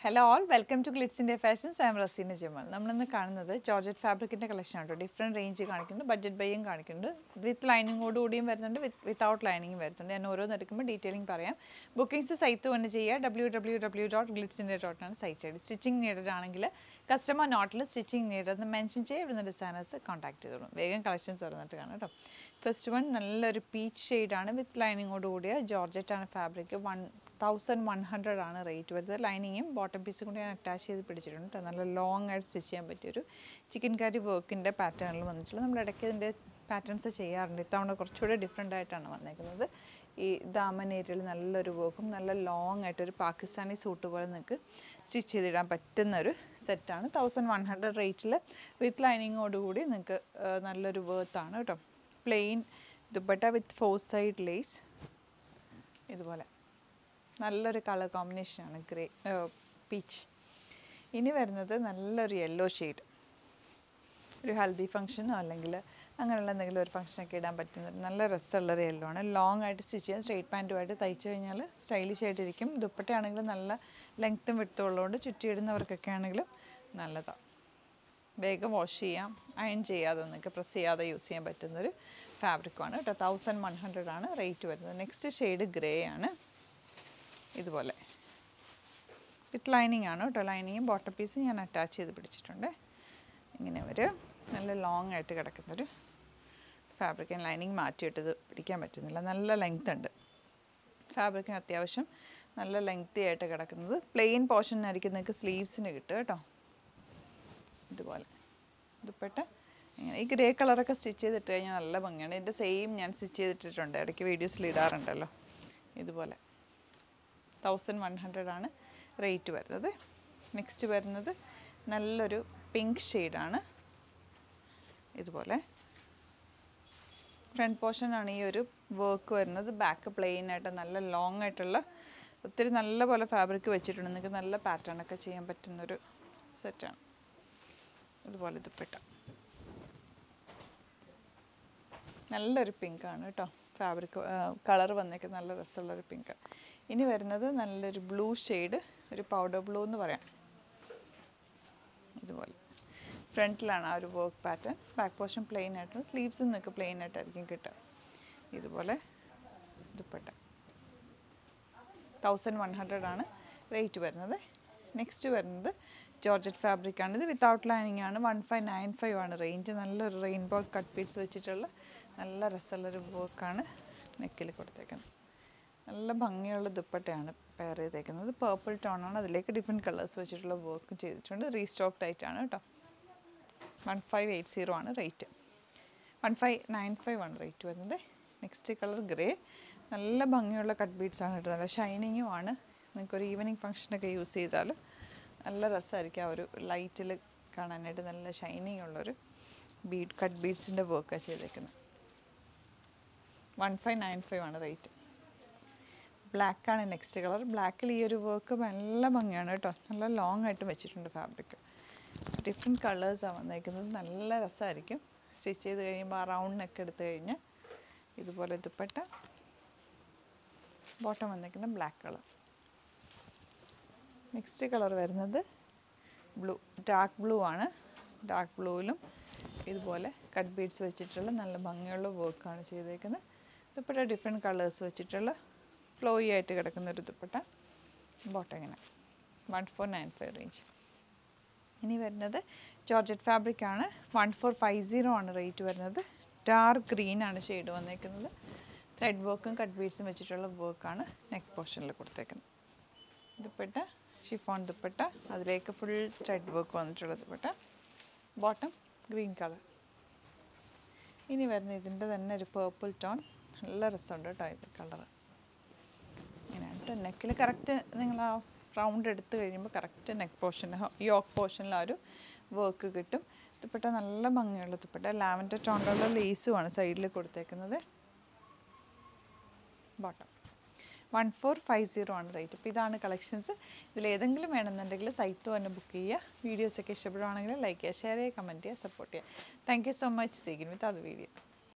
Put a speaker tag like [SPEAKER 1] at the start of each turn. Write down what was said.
[SPEAKER 1] hello all welcome to Glitz India Fashions I'm Raseena Jamal നമ്മളിന്ന് കാണുന്നത് georgette ഫാബ്രിക്കിൻ്റെ collection ആണ് കേട്ടോ ഡിഫറെൻറ്റ് റേഞ്ച് കാണിക്കുന്നുണ്ട് ബഡ്ജറ്റ് ബൈയും കാണിക്കുന്നുണ്ട് വിത്ത് ലൈനിങ്ങോട് കൂടിയും വരുന്നുണ്ട് വിത്ത് വിത്തൗട്ട് ലൈനിങ്ങും വരുന്നുണ്ട് ഞാൻ ഓരോന്ന് എടുക്കുമ്പോൾ ഡീറ്റെയിലിംഗ് പറയാം ബുക്കിംഗ്സ് സൈറ്റ് വന്ന് ചെയ്യുക W W W dot Glitz India dot ആണ് site I D stitching needed ആണെങ്കിൽ കസ്റ്റമർ നോട്ടിൽ സ്റ്റിച്ചിങ് നീഡഡ് എന്ന് മെൻഷൻ ചെയ്യുക ഇവിടുന്ന് ഡിസൈനേഴ്സ് കോൺടാക്ട് ചെയ്തോളും വേഗം കളക്ഷൻസ് തുറന്നിട്ട് കാണാം കേട്ടോ ഫസ്റ്റ് വൺ നല്ലൊരു പീച്ച് ഷെയ്ഡാണ് വിത്ത് ലൈനിങ്ങോട് കൂടിയ ജോർജറ്റ് ആണ് fabric one thousand one hundred ആണ് റേറ്റ് വരുന്നത് ലൈനിങ്ങും ബോട്ടം പീസും കൂടി ഞാൻ അറ്റാച്ച് ചെയ്ത് പിടിച്ചിട്ടുണ്ട് കേട്ടോ നല്ല ലോങ് ആയിട്ട് സ്റ്റിച്ച് ചെയ്യാൻ പറ്റിയൊരു ചിക്കൻ കാരി വർക്കിൻ്റെ പാറ്റേണിൽ വന്നിട്ടുള്ള നമ്മൾ ഇടയ്ക്ക് ഇതിൻ്റെ പാറ്റേൺസ് ചെയ്യാറുണ്ട് ഇത്തവണ കുറച്ചുകൂടെ ഡിഫറെൻ്റ് ആയിട്ടാണ് വന്നേക്കുന്നത് ഈ ദാമൻ ഏരിയയിൽ നല്ലൊരു വർക്കും നല്ല ലോങ് ആയിട്ടൊരു പാകിസ്ഥാനി സൂട്ട് പോലെ നിങ്ങൾക്ക് സ്റ്റിച്ച് ചെയ്തിടാൻ പറ്റുന്ന ഒരു സെറ്റാണ് തൗസൻഡ് വൺ ഹൺഡ്രഡ് റേറ്റിൽ വിത്ത് ലൈനിങ്ങോടുകൂടി നിങ്ങൾക്ക് നല്ലൊരു വേർത്താണ് കേട്ടോ plain dupatta with four side lace ഇതുപോലെ നല്ലൊരു കളർ കോമ്പിനേഷനാണ് ഗ്രേ പീച്ച് ഇനി വരുന്നത് നല്ലൊരു യെല്ലോ ഷെയ്ഡ് ഒരു ഹൽദി ഫംഗ്ഷനോ അല്ലെങ്കിൽ അങ്ങനെയുള്ള എന്തെങ്കിലും ഒരു ഫംഗ്ഷനൊക്കെ ഇടാൻ പറ്റുന്ന ഒരു നല്ല രസമുള്ളൊരു യെല്ലോ ആണ് ലോങ് ആയിട്ട് സ്റ്റിച്ച് ചെയ്യാൻ സ്ട്രെയിറ്റ് പാൻറ്റുമായിട്ട് തയ്ച്ചു കഴിഞ്ഞാൽ സ്റ്റൈലിഷ് ആയിട്ടിരിക്കും ദുപ്പട്ടയാണെങ്കിലും നല്ല ലെങ്ത്തും വിട്ടും ഉള്ളതുകൊണ്ട് ചുറ്റിയിടുന്നവർക്കൊക്കെ ആണെങ്കിലും നല്ലതാണ് വേഗം വാഷ് ചെയ്യാം അയൺ ചെയ്യാതെ നിങ്ങൾക്ക് പ്രസ് ചെയ്യാതെ യൂസ് ചെയ്യാൻ പറ്റുന്നൊരു ഫാബ്രിക്കുമാണ് കേട്ടോ തൗസൻഡ് വൺ ഹൺഡ്രഡ് ആണ് റേറ്റ് വരുന്നത് നെക്സ്റ്റ് ഷെയ്ഡ് ഗ്രേ ആണ് ഇതുപോലെ വിത്ത് ലൈനിങ് ആണ് കേട്ടോ ലൈനിങ്ങും ബോട്ടം പീസും ഞാൻ അറ്റാച്ച് ചെയ്ത് പിടിച്ചിട്ടുണ്ട് ഇങ്ങനെ ഒരു നല്ല ലോങ് ആയിട്ട് കിടക്കുന്നൊരു ഫാബ്രിക് ലൈനിങ് മാറ്റിയിട്ടത് പിടിക്കാൻ പറ്റുന്നില്ല നല്ല ലെങ്ത് ഉണ്ട് ഫാബ്രിക്കിന് അത്യാവശ്യം നല്ല ലെങ്തി ആയിട്ട് കിടക്കുന്നത് പ്ലെയിൻ പോർഷനായിരിക്കും നിങ്ങൾക്ക് സ്ലീവ്സിന് കിട്ടുക കേട്ടോ ഇതുപോലെ ദുപ്പട്ട ഇങ്ങനെ ഈ ഗ്രേ കളറൊക്കെ സ്റ്റിച്ച് ചെയ്തിട്ട് കഴിഞ്ഞാൽ നല്ല ഭംഗിയാണ് ഇതിൻ്റെ സെയിം ഞാൻ സ്റ്റിച്ച് ചെയ്തിട്ടിട്ടുണ്ട് ഇടയ്ക്ക് വീഡിയോസിൽ ഇടാറുണ്ടല്ലോ ഇതുപോലെ തൗസൻഡ് വൺ ഹൺഡ്രഡ് ആണ് റേറ്റ് വരുന്നത് നെക്സ്റ്റ് വരുന്നത് നല്ലൊരു പിങ്ക് ഷെയ്ഡാണ് ഇതുപോലെ ഫ്രണ്ട് പോർഷനാണ് ഈ ഒരു വർക്ക് വരുന്നത് ബാക്ക് പ്ലെയിൻ ആയിട്ട് നല്ല ലോങ് ആയിട്ടുള്ള ഒത്തിരി നല്ല പോലെ ഫാബ്രിക് വെച്ചിട്ടുണ്ട് നിങ്ങൾക്ക് നല്ല പാറ്റേൺ ഒക്കെ ചെയ്യാൻ പറ്റുന്നൊരു സെറ്റാണ് ഇതുപോലെ ദുപ്പട്ട നല്ലൊരു പിങ്കാണ് കേട്ടോ ഫാബ്രിക് കളർ വന്നേക്ക് നല്ല രസമുള്ളൊരു പിങ്ക് ഇനി വരുന്നത് നല്ലൊരു ബ്ലൂ ഷെയ്ഡ് ഒരു പൗഡർ ബ്ലൂ എന്ന് പറയാം ഇതുപോലെ ഫ്രണ്ടിലാണ് ആ ഒരു work pattern back portion plain ആയിട്ടും സ്ലീവ്സ് നിങ്ങൾക്ക് പ്ലെയിൻ ആയിട്ടായിരിക്കും കിട്ടുക ഇതുപോലെ ദുപ്പട്ട തൗസൻഡ് വൺ ഹൺഡ്രഡ് ആണ് റേറ്റ് വരുന്നത് നെക്സ്റ്റ് വരുന്നത് ജോർജറ്റ് ഫാബ്രിക് ആണ് ഇത് വിത്തൗട്ട് ലൈനിങ് ആണ് വൺ ഫൈവ് നയൻ ഫൈവ് ആണ് റേഞ്ച് നല്ലൊരു റെയിൻബോ കട്ട് പീറ്റ്സ് വെച്ചിട്ടുള്ള നല്ല രസമുള്ളൊരു വർക്കാണ് നെക്കിൽ കൊടുത്തേക്കുന്നത് നല്ല ഭംഗിയുള്ള ദുപ്പട്ടയാണ് പെയർ ചെയ്തേക്കുന്നത് പേർപ്പിൾ ടോണാണ് അതിലേക്ക് ഡിഫറെൻറ്റ് കളേഴ്സ് വെച്ചിട്ടുള്ള വർക്ക് ചെയ്തിട്ടുണ്ട് റീസ്റ്റോക്ഡ് ആയിട്ടാണ് കേട്ടോ വൺ ഫൈവ് എയ്റ്റ് സീറോ ആണ് rate one five nine five ആണ് റേറ്റ് വരുന്നത് നെക്സ്റ്റ് കളർ ഗ്രേ നല്ല ഭംഗിയുള്ള കട്ട് ബീഡ്സ് ആണ് കേട്ടോ നല്ല ഷൈനിങ്ങും ആണ് നിങ്ങൾക്കൊരു ഈവനിങ് ഫംഗ്ഷനൊക്കെ യൂസ് ചെയ്താൽ നല്ല രസമായിരിക്കും ആ ഒരു ലൈറ്റിൽ കാണാനായിട്ട് നല്ല ഷൈനിങ് ഉള്ളൊരു ബീഡ് കട്ട് ബീഡ്സിൻ്റെ വർക്കാണ് ചെയ്തേക്കുന്നത് വൺ ഫൈവ് നയൻ ഫൈവ് ആണ് റേറ്റ് ബ്ലാക്കാണ് നെക്സ്റ്റ് കളർ ബ്ലാക്കിൽ ഈ ഒരു വർക്ക് നല്ല ഭംഗിയാണ് കേട്ടോ നല്ല ലോങ് ആയിട്ട് വെച്ചിട്ടുണ്ട് ഫാബ്രിക് ഡിഫറെൻറ്റ് കളേഴ്സാണ് വന്നേക്കുന്നത് നല്ല രസമായിരിക്കും സ്റ്റിച്ച് ചെയ്ത് കഴിയുമ്പോൾ ആ റൗണ്ട് നെക്ക് എടുത്തു കഴിഞ്ഞാൽ ഇതുപോലെ ദുപ്പട്ട ബോട്ടം വന്നേക്കുന്ന ബ്ലാക്ക് കളർ നെക്സ്റ്റ് കളർ വരുന്നത് ബ്ലൂ ഡാർക്ക് ബ്ലൂ ആണ് ഡാർക്ക് ബ്ലൂവിലും ഇതുപോലെ കട്ട് ബീഡ്സ് വെച്ചിട്ടുള്ള നല്ല ഭംഗിയുള്ള വർക്കാണ് ചെയ്തേക്കുന്നത് ദുപ്പട്ട ഡിഫറെൻറ്റ് കളേഴ്സ് വെച്ചിട്ടുള്ള ഫ്ലോയി ആയിട്ട് കിടക്കുന്ന ഒരു ദുപ്പട്ട ബോട്ടം ഇങ്ങനെ one four nine five range ഇനി വരുന്നത് ജോർജറ്റ് ഫാബ്രിക് ആണ് വൺ ഫോർ ഫൈവ് സീറോ ആണ് റേറ്റ് വരുന്നത് ഡാർക്ക് ഗ്രീൻ ആണ് ഷെയ്ഡ് വന്നേക്കുന്നത് ത്രെഡ് വർക്കും കട്ട് ബീഡ്സും വെച്ചിട്ടുള്ള വർക്കാണ് നെക്ക് പോർഷനിൽ കൊടുത്തേക്കുന്നത് ദുപ്പട്ട ഷിഫോൺ ദുപ്പട്ട അതിലേക്ക് ഫുൾ ത്രെഡ് വർക്ക് വന്നിട്ടുള്ള ദുപ്പട്ട ബോട്ടം ഗ്രീൻ കളർ ഇനി വരുന്ന ഇതിൻ്റെ തന്നെ ഒരു പേർപ്പിൾ ടോൺ നല്ല രസമുണ്ട് കേട്ടോ ഇത് കളറ് ഇങ്ങനെയാണ് കേട്ടോ നെക്കിൽ കറക്റ്റ് നിങ്ങൾ ആ റൗണ്ട് എടുത്ത് കഴിയുമ്പോൾ കറക്റ്റ് നെക്ക് പോർഷൻ യോക്ക് പോർഷനിൽ ആ ഒരു വർക്ക് കിട്ടും ദുപ്പട്ട നല്ല ഭംഗിയുള്ള ദുപ്പട്ട ലാവൻഡർ ടോണിലുള്ള ലേസുമാണ് സൈഡിൽ കൊടുത്തേക്കുന്നത് bottom one four five zero ആണ് റേറ്റ് അപ്പോൾ ഇതാണ് കളക്ഷൻസ് ഇതിൽ ഏതെങ്കിലും വേണമെന്നുണ്ടെങ്കിൽ സൈറ്റ് തന്നെ ബുക്ക് ചെയ്യുക വീഡിയോസൊക്കെ ഇഷ്ടപ്പെടുവാണെങ്കിൽ ലൈക്ക് ചെയ്യുക ഷെയർ ചെയ്യുക കമൻറ്റ് ചെയ്യുക സപ്പോർട്ട് ചെയ്യുക thank you so much see again with അത് വീഡിയോ